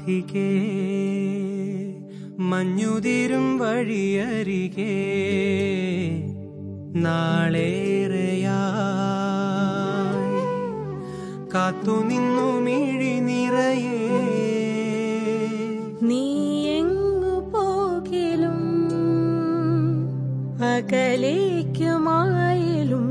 രാധികേ മഞ്ഞുതിരും വഴിയരികെ നാളേറെയായി കാത്തുനിന്നു മിഴി നിറയേ നീ എങ്ങു പോകിലും അകലേക്കുമായാലും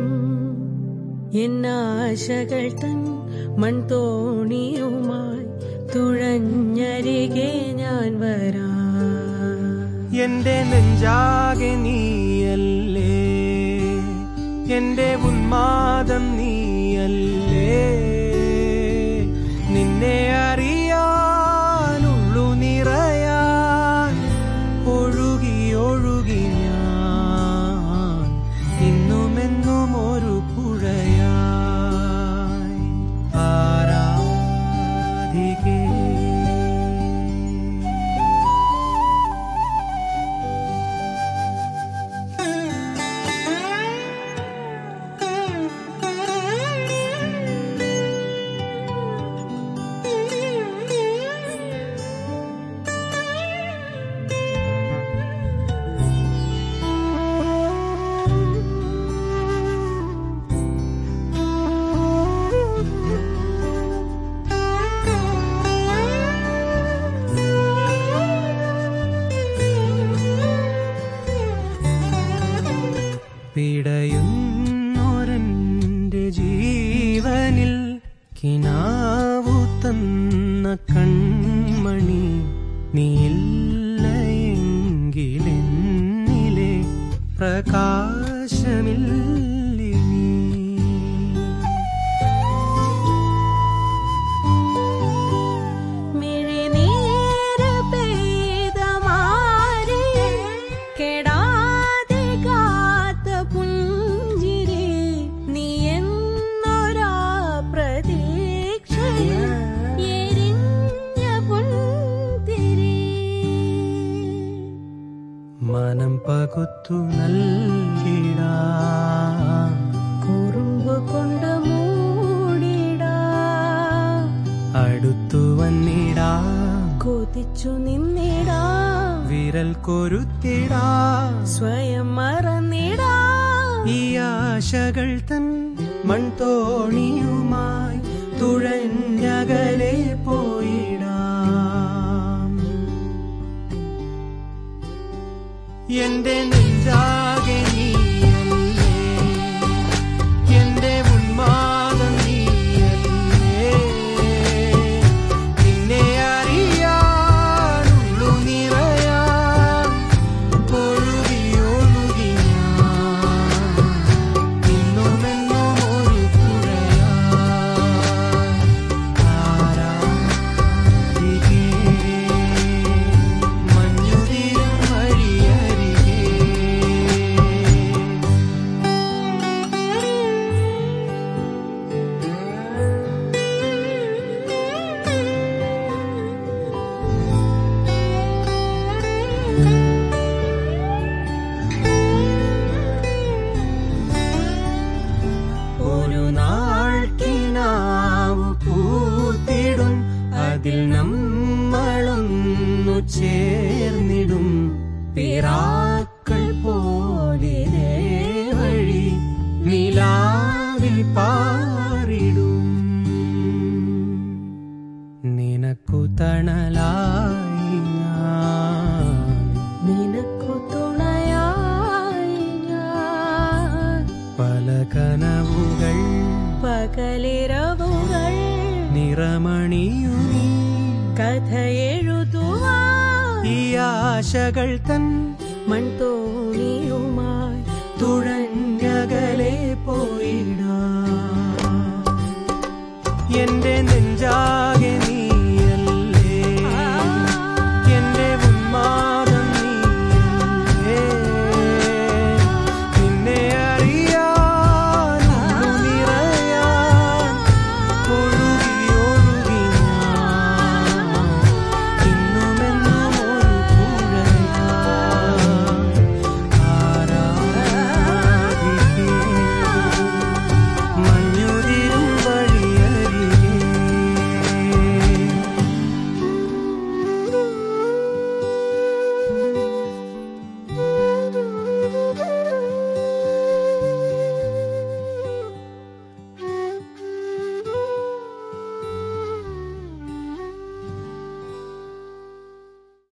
എന്നാശകൾ തൻ മൺതോണിയുമായി തുഴഞ്ഞരികെ ഞാൻ വരാ എന്റെ നെഞ്ചാകെ നീയല്ലേ എന്റെ ഉന്മാദം നീയല്ലേ നിന്നെ അറിയാനുള്ളു നിറയാൻ ഒഴുകി ഒഴുകി ഞാൻ ഇന്നുമെന്നും ഒരു പുഴയായി ആരാധികേ പിടയുന്നൊരന്റെ ജീവനിൽ കിനാവു തന്ന കൺമണി നീയില്ലയെങ്കിലെന്നിലെ പ്രകാശമില്ലിനി മിഴിനീര് പെയ്ത മാറി കെടാതെ കാത്ത പുഞ്ചിരി നീ എന്നൊരാ പ്രതീക്ഷയിൽ എരിഞ്ഞ പുൻതിരി മനം പകുത്തു നൽകിടാ കുറുമ്പ് കൊണ്ട് മൂടിടാ അടുത്തു വന്നിടാ കൊതിച്ചു നിന്നിടാ വിരൽ കൊരുത്തിടാ സ്വയം മറന്നിടാ ഈ ആശകൾ തൻ മൺതോണിയുമായി തുഴഞ്ഞകലെ പോയിടാം എന്റെ നെഞ്ചാകെ നീയല്ലേ എന്റെ ഉന്മാദം നീയല്ലേ നിന്നെ അറിയാനുള്ളു നിറയാൻ ഒഴുകി ഒഴുകി ഞാൻ ഇന്നുമെന്നും ഒരു പുഴയായി ആരാധികേ മഞ്ഞുതിരും വഴിയരികെ ഒരു നാൾ കിനാവ് പൂത്തിടും അതിൽ നമ്മളൊന്നു ചേർന്നിടും പിറാക്കൾ പോലെ വഴി നിലാവിൽ പാറിടും നിനക്കു തണലായി ഞാൻ നിനക്കു തുണയായി ഞാൻ പല കനവുകൾ പകലിരവുകൾ നിറമണിയുമീ കഥ എഴുതുവാ ഈ ആശകൾ തൻ മൺതോണിയുമായി തുഴഞ്ഞകലെ